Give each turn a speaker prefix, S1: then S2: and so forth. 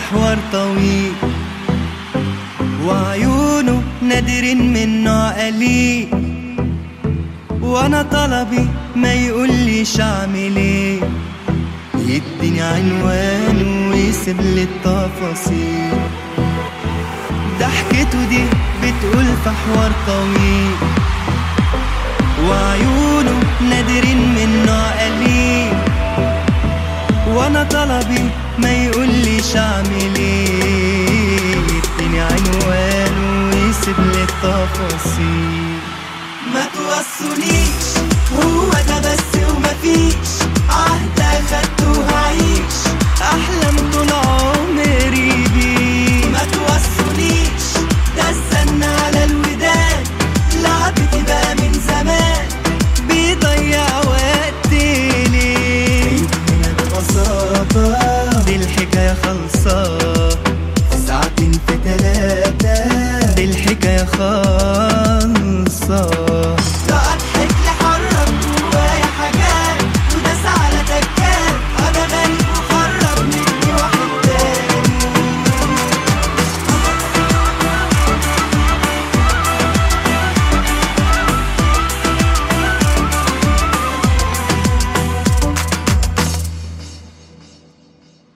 S1: حوار طويل وعيونه نادرين من نوع قليل وانا طلبي ما يقوليش اعمل ايه يديني عنوان ويسيب لي التفاصيل ضحكته دي بتقول في حوار طويل وعيونه نادرين من نوع قليل وانا طلبي ما يقوليش اعمل ايه يديني عنوان ويسيب لي التفاصيل ما توصونيش هو ده بس ومفيش عهد اخدته وهعيش احلم طول عمري بيه ما توصونيش ده استنى على الوداد لعبتي بقى من زمان بيضيع وقت ليه من البساطة